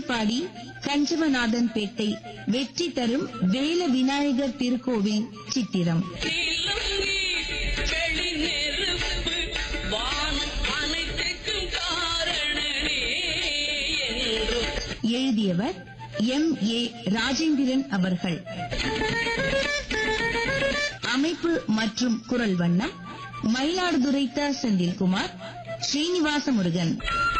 குறிஞ்சிப்பாடி கஞ்சமநாதன் பேட்டை வெற்றி தரும் வேல விநாயகர் திருக்கோவில் சித்திரம் நீலங்கி வெளி நெருப்பு வானம் அனைத்துக்கும் காரணனே என்றும் எழுதியவர் எம் ஏ ராஜேந்திரன் அவர்கள் அமைப்பு மற்றும் குரல் வண்ணம் மயிலாடுதுறை த செந்தில்குமார் ஸ்ரீனிவாச முருகன்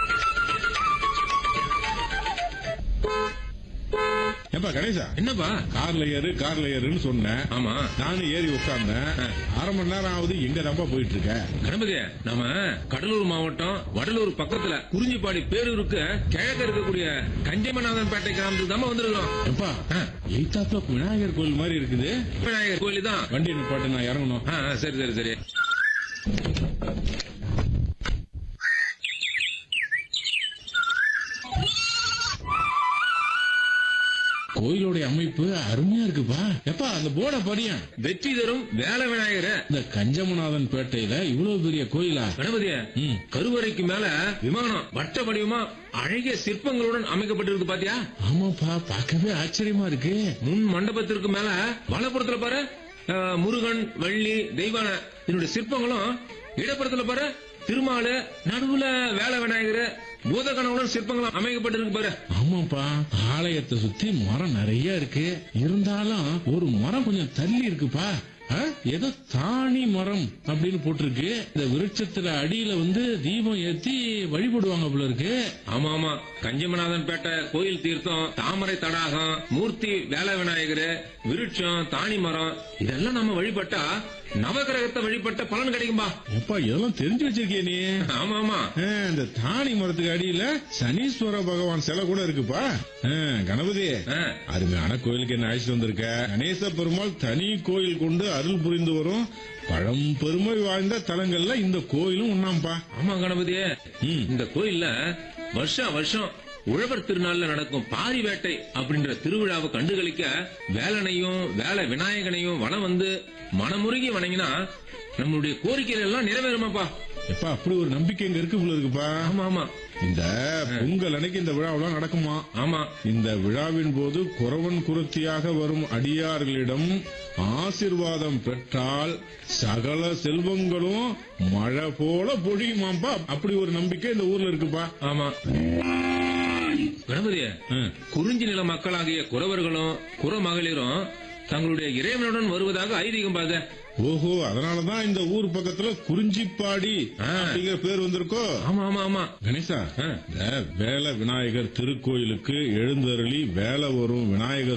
ஏப்பா கணேசா என்னப்பா கார்ல ஏறு கார்ல ஏறுன்னு சொன்னேன் ஆமா நானும் ஏறி உட்கார்ந்தேன் அரை மணி நேரம் ஆகுது எங்க தான்ப்பா போயிட்டு இருக்க கணபதி நாம கடலூர் மாவட்டம் வடலூர் பக்கத்துல குறிஞ்சிப்பாடி பேரூருக்கு கிழக்க இருக்கக்கூடிய கஞ்சமநாதன் பேட்டை கிராமத்துக்கு தான் வந்திருக்கிறோம் ஏப்பா எய்தாப்ல விநாயகர் கோயில் மாதிரி இருக்குது விநாயகர் கோயில் தான் வண்டி நிப்பாட்டு நான் இறங்கணும் ஆ, ஆ, சரி சரி சரி கோயிலோட அமைப்பு அருமையா இருக்குப்பா எப்பா அந்த போர்ட படியன் வெற்றி தரும் வேலை விநாயகர் இந்த கஞ்சமநாதன் பேட்டையில இவ்வளவு பெரிய கோயிலா கணபதி ம். கருவறைக்கு மேல விமானம் வட்ட வடிவமா அழகிய சிற்பங்களுடன் அமைக்கப்பட்டிருக்கு பாத்தியா ஆமாப்பா பார்க்கவே ஆச்சரியமா இருக்கு முன் மண்டபத்திற்கு மேல வலப்புறத்துல பாரு அஹ், முருகன் வள்ளி தெய்வான இதனுடைய சிற்பங்களும் இடப்புறத்துல பாரு திருமாலு நடுவுல வேலை விநாயகர் பூதகணவுடன் சிற்பங்களும் அமைக்கப்பட்டிருக்கு பாரு ஆமாப்பா ஆலயத்தை சுத்தி மரம் நிறைய இருக்கு இருந்தாலும் ஒரு மரம் கொஞ்சம் தள்ளி இருக்குப்பா ஆ? ஏதோ தாணி மரம் அப்படின்னு போட்டிருக்கு இந்த விருட்சத்துல அடியில வந்து தீபம் ஏத்தி வழிபடுவாங்க போல இருக்கு ஆமா ஆமா கஞ்சமநாதன் பேட்டை கோயில் தீர்த்தம் தாமரை தடாகம் மூர்த்தி வேலை விநாயகர் விருட்சம் தானி மரம் இதெல்லாம் நம்ம வழிபட்டா நவகிரகத்தை வழிபட்ட பலன் கிடைக்கும்பா எப்பா இதெல்லாம் தெரிஞ்சு வச்சிருக்கிய நீ ஆமா ஆமா ஆ, இந்த தாணி மரத்துக்கு அடியில சனீஸ்வர பகவான் சிலை கூட இருக்குப்பா ஆ, கணபதி ஆ. அருமையான கோயிலுக்கு என்ன அழைச்சிட்டு வந்திருக்க கணேச பெருமாள் தனி கோயில் கொண்டு அருள் புரிந்து வரும் பழம் பெருமை வாய்ந்த தலங்கள்ல இந்த கோயிலும் ஒண்ணாம்பா ஆமா கணபதியே ம். இந்த கோயில்ல வருஷா வருஷம் உழவர் திருநாள்ல நடக்கும் பாரி வேட்டை அப்படின்ற திருவிழாவை கண்டுகளிக்க வேலனையும் வேலை விநாயகனையும் வனம் வந்து மனமுருகி வணங்கினா நம்மளுடைய கோரிக்கைகள் எல்லாம் நிறைவேறுமாப்பா எப்பா அப்படி ஒரு நம்பிக்கை இங்க இருக்கு போல இருக்குப்பா ஆமா ஆமா இந்த பொங்கல் அன்னைக்கு இந்த விழாவெல்லாம் நடக்குமா ஆமா இந்த விழாவின் போது குறவன் குருத்தியாக வரும் அடியார்களிடம் ஆசிர்வாதம் பெற்றால் சகல செல்வங்களும் மழை போல பொழியுமாப்பா அப்படி ஒரு நம்பிக்கை இந்த ஊர்ல இருக்குப்பா ஆமா கணபதியே ம். குறிஞ்சி நில மக்களாகிய குறவர்களும் குற மகளிரும் தங்களுடைய இறைவனுடன் வருவதாக ஐதீகம் பாத ஓஹோ அதனாலதான் இந்த ஊர் பக்கத்துல குறிஞ்சிப்பாடி ஆ. அப்படிங்கிற பேர் வந்திருக்கோ ஆமா ஆமா ஆமா கணேசா ஆ. இந்த வேல விநாயகர் திருக்கோயிலுக்கு எழுந்தருளி வேலை வரும் விநாயகர்